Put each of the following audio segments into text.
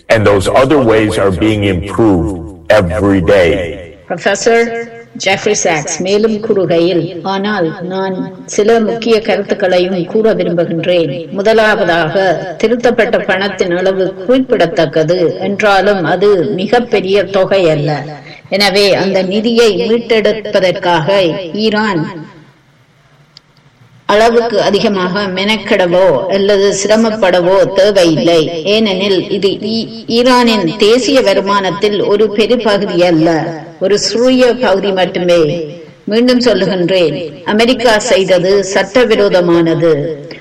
and those other ways are being improved every day. Professor Jeffrey சாக்ஸ் மேலும் கூறுகையில் ஆனால் நான் சில முக்கிய கருத்துக்களையும் கூற விரும்புகின்றேன் முதலாவதாக திருத்தப்பட்ட பணத்தின் அளவு குறிப்பிடத்தக்கது என்றாலும் அது மிகப்பெரிய தொகை அல்ல எனவே அந்த நிதியை மீட்டெடுப்பதற்காக ஈரான் அளவுக்கு அதிகமாக மெனக்கெடவோ அல்லது சிரமப்படவோ தேவையில்லை ஏனெனில் இது ஈ- ஈரானின் தேசிய வருமானத்தில் ஒரு பெருபகுதி அல்ல ஒரு சிறிய பகுதி மட்டுமே மீண்டும் சொல்லுகின்றேன் அமெரிக்கா செய்தது சட்டவிரோதமானது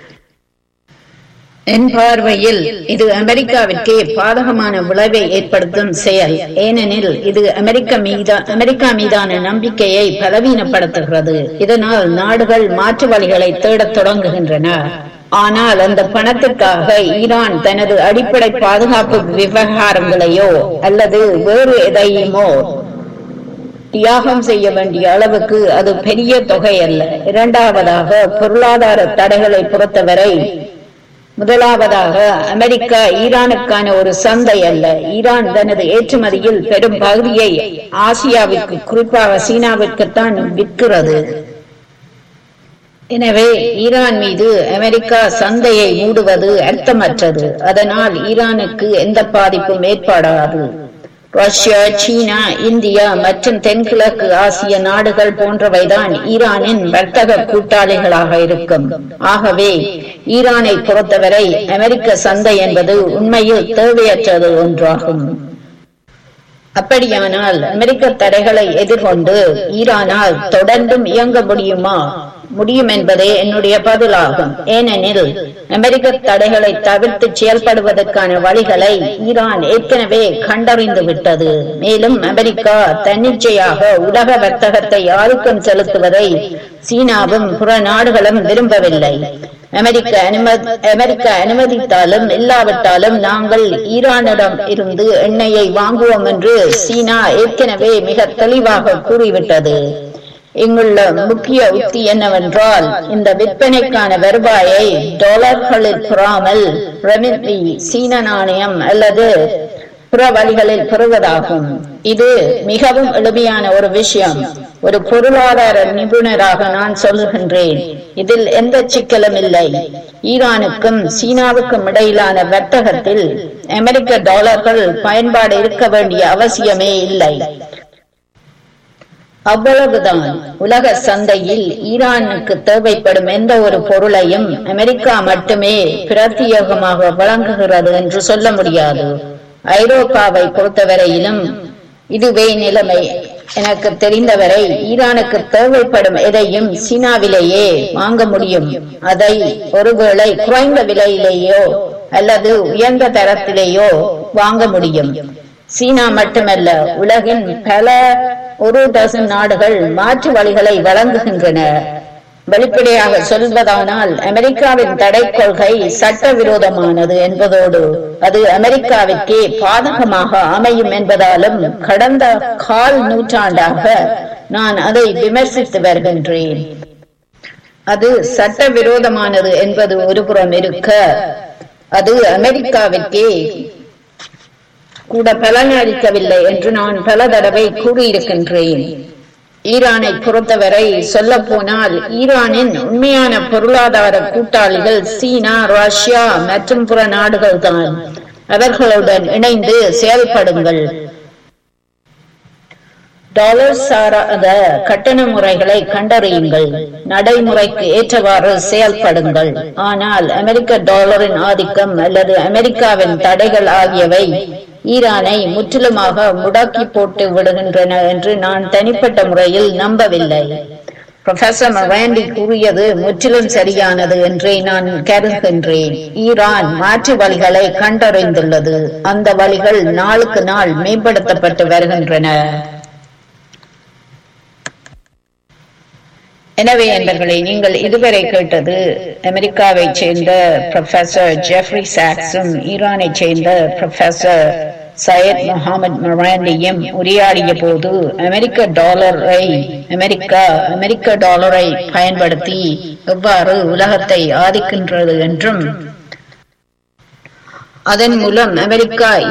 என் பார்வையில் இது அமெரிக்காவிற்கே பாதகமான விளைவை ஏற்படுத்தும் செயல் ஏனெனில் இது அமெரிக்க மீதா அமெரிக்கா மீதான நம்பிக்கையை பலவீனப்படுத்துகிறது இதனால் நாடுகள் மாற்று வழிகளை தேடத் தொடங்குகின்றன ஆனால் அந்த பணத்திற்காக ஈரான் தனது அடிப்படை பாதுகாப்பு விவகாரங்களையோ அல்லது வேறு எதையுமோ தியாகம் செய்ய வேண்டிய அளவுக்கு அது பெரிய தொகை அல்ல இரண்டாவதாக பொருளாதார தடைகளை பொறுத்தவரை முதலாவதாக அமெரிக்கா ஈரானுக்கான ஒரு சந்தை அல்ல ஈரான் தனது ஏற்றுமதியில் பெரும் பகுதியை ஆசியாவிற்கு குறிப்பாக சீனாவிற்குத்தான் விற்கிறது எனவே ஈரான் மீது அமெரிக்கா சந்தையை மூடுவது அர்த்தமற்றது அதனால் ஈரானுக்கு எந்த பாதிப்பும் ஏற்படாது ரஷ்யா சீனா இந்தியா மற்றும் தென்கிழக்கு ஆசிய நாடுகள் போன்றவைதான் ஈரானின் வர்த்தக கூட்டாளிகளாக இருக்கும் ஆகவே ஈரானை பொறுத்தவரை அமெரிக்க சந்தை என்பது உண்மையில் தேவையற்றது ஒன்றாகும் அப்படியானால் அமெரிக்க தடைகளை எதிர்கொண்டு ஈரானால் தொடர்ந்தும் இயங்க முடியுமா முடியும் என்பதே என்னுடைய பதிலாகும் ஏனெனில் அமெரிக்க தடைகளை தவிர்த்து செயல்படுவதற்கான வழிகளை ஈரான் ஏற்கனவே கண்டறிந்து விட்டது மேலும் அமெரிக்கா தன்னிச்சையாக உலக வர்த்தகத்தை ஆதிக்கம் செலுத்துவதை சீனாவும் பிற நாடுகளும் விரும்பவில்லை அமெரிக்க அனுமதி அமெரிக்கா அனுமதித்தாலும் இல்லாவிட்டாலும் நாங்கள் ஈரானிடம் இருந்து எண்ணெயை வாங்குவோம் என்று சீனா ஏற்கனவே மிக தெளிவாக கூறிவிட்டது இங்குள்ள முக்கிய உத்தி என்னவென்றால் இந்த விற்பனைக்கான வருவாயை டாலர்களில் பெறாமல் ரெமிட்மி சீன நாணயம் அல்லது பிற வழிகளில் பெறுவதாகும் இது மிகவும் எளிமையான ஒரு விஷயம் ஒரு பொருளாதார நிபுணராக நான் சொல்லுகின்றேன் இதில் எந்த சிக்கலும் இல்லை ஈரானுக்கும் சீனாவுக்கும் இடையிலான வர்த்தகத்தில் அமெரிக்க டாலர்கள் பயன்பாடு இருக்க வேண்டிய அவசியமே இல்லை அவ்வளவுதான் உலக சந்தையில் ஈரானுக்கு தேவைப்படும் எந்த ஒரு பொருளையும் அமெரிக்கா மட்டுமே பிரத்யேகமாக வழங்குகிறது என்று சொல்ல முடியாது ஐரோப்பாவை பொறுத்தவரையிலும் இதுவே நிலைமை எனக்கு தெரிந்தவரை ஈரானுக்கு தேவைப்படும் எதையும் சீனாவிலேயே வாங்க முடியும் அதை ஒருவேளை குறைந்த விலையிலேயோ அல்லது உயர்ந்த தரத்திலேயோ வாங்க முடியும் சீனா மட்டுமல்ல உலகின் பல ஒரு டசன் நாடுகள் மாற்று வழிகளை வழங்குகின்றன வெளிப்படையாக சொல்வதானால் அமெரிக்காவின் தடை கொள்கை சட்டவிரோதமானது என்பதோடு அது அமெரிக்காவிற்கே பாதகமாக அமையும் என்பதாலும் கடந்த கால் நூற்றாண்டாக நான் அதை விமர்சித்து வருகின்றேன் அது சட்டவிரோதமானது என்பது ஒருபுறம் இருக்க அது அமெரிக்காவிற்கே கூட பலனளிக்கவில்லை என்று நான் பல தடவை கூறியிருக்கின்றேன் ஈரானை பொறுத்தவரை சொல்ல போனால் ஈரானின் உண்மையான பொருளாதார கூட்டாளிகள் சீனா ரஷ்யா மற்றும் பிற நாடுகள் தான் அவர்களுடன் இணைந்து செயல்படுங்கள் டாலர் சாராத கட்டண முறைகளை கண்டறியுங்கள் நடைமுறைக்கு ஏற்றவாறு செயல்படுங்கள் ஆனால் அமெரிக்க டாலரின் ஆதிக்கம் அல்லது அமெரிக்காவின் தடைகள் ஆகியவை ஈரானை முற்றிலுமாக முடக்கி போட்டு விடுகின்றன என்று நான் தனிப்பட்ட முறையில் நம்பவில்லை ப்ரொஃபசர் மொராண்டி கூறியது முற்றிலும் சரியானது என்றே நான் கருதுகின்றேன் ஈரான் மாற்று வழிகளை கண்டறிந்துள்ளது அந்த வழிகள் நாளுக்கு நாள் மேம்படுத்தப்பட்டு வருகின்றன எனவே என்பர்களை நீங்கள் இதுவரை கேட்டது அமெரிக்காவை சேர்ந்த ப்ரொஃபசர் ஜெஃப்ரி சாக்ஸும் ஈரானை சேர்ந்த ப்ரொஃபசர் சையத் முகமது மொராண்டியும் உரையாடிய போது அமெரிக்க டாலரை அமெரிக்கா அமெரிக்க டாலரை பயன்படுத்தி எவ்வாறு உலகத்தை ஆதிக்கின்றது என்றும் அதன் மூலம் அமெரிக்கா